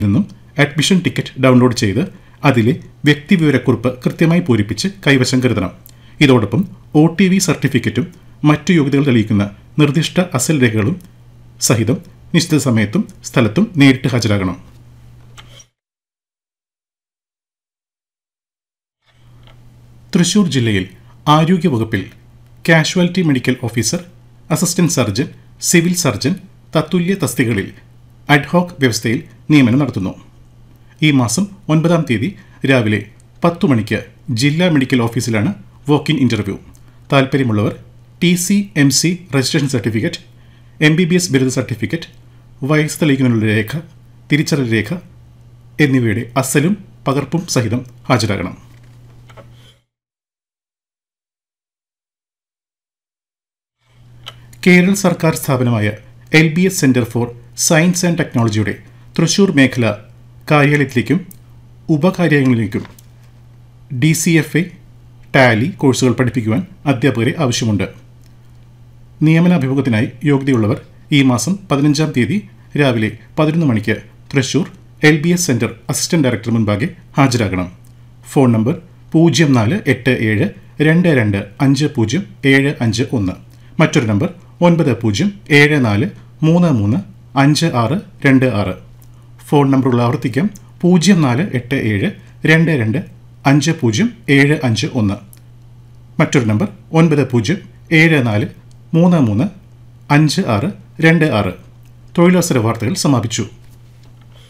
നിന്നും admission ticket download ചെയ്ത് അതിലെ വ്യക്തിവിവരക്കുറിപ്പ് കൃത്യമായി പൂരിപ്പിച്ച് കൈവശം കരുതണം ഇതോടൊപ്പം ഒ ടി വി സർട്ടിഫിക്കറ്റും മറ്റു യോഗ്യതകൾ തെളിയിക്കുന്ന നിർദ്ദിഷ്ട അസൽ രേഖകളും സഹിതം നിശ്ചിത സമയത്തും സ്ഥലത്തും നേരിട്ട് ഹാജരാകണം തൃശൂർ ജില്ലയിൽ ആരോഗ്യവകുപ്പിൽ casualty medical officer assistant surgeon civil surgeon തത്തുല്യ തസ്തികകളിൽ അഡ്ഹോക് വ്യവസ്ഥയിൽ നിയമനം നടത്തുന്നു ഈ മാസം ഒൻപതാം തീയതി രാവിലെ പത്തു മണിക്ക് ജില്ലാ മെഡിക്കൽ ഓഫീസിലാണ് വോക്ക് ഇൻ ഇൻ്റർവ്യൂ താൽപ്പര്യമുള്ളവർ T C M C registration certificate M B B S ബിരുദ സർട്ടിഫിക്കറ്റ് വയസ്സ് തെളിയിക്കുന്നതിനുള്ള രേഖ തിരിച്ചറിയൽ രേഖ എന്നിവയുടെ അസലും പകർപ്പും സഹിതം ഹാജരാകണം കേരള സർക്കാർ സ്ഥാപനമായ L B S centre for science and ടെക്നോളജിയുടെ തൃശൂർ മേഖല കാര്യാലയത്തിലേക്കും ഉപകാര്യങ്ങളിലേക്കും D C F A Tally കോഴ്സുകൾ പഠിപ്പിക്കുവാൻ അധ്യാപകരെ ആവശ്യമുണ്ട് നിയമന അഭിമുഖത്തിനായി യോഗ്യതയുള്ളവർ ഈ മാസം പതിനഞ്ചാം തീയതി രാവിലെ പതിനൊന്ന് മണിക്ക് Thrissur L B S centre assistant director മുൻപാകെ ഹാജരാകണം ഫോൺ നമ്പർ പൂജ്യം നാല് എട്ട് ഏഴ് രണ്ട് രണ്ട് അഞ്ച് പൂജ്യം ഏഴ് അഞ്ച് ഒന്ന് മറ്റൊരു നമ്പർ ഒൻപത് പൂജ്യം ഏഴ് നാല് മൂന്ന് മൂന്ന് അഞ്ച് ആറ് രണ്ട് ആറ് ഫോൺ നമ്പറുകൾ ആവർത്തിക്കാം പൂജ്യം നാല് എട്ട് ഏഴ് രണ്ട് രണ്ട് അഞ്ച് പൂജ്യം ഏഴ് അഞ്ച് ഒന്ന് മറ്റൊരു നമ്പർ ഒൻപത് പൂജ്യം ഏഴ് നാല് മൂന്ന് മൂന്ന് അഞ്ച് ആറ് രണ്ട് ആറ് തൊഴിലവസര വാർത്തകൾ സമാപിച്ചു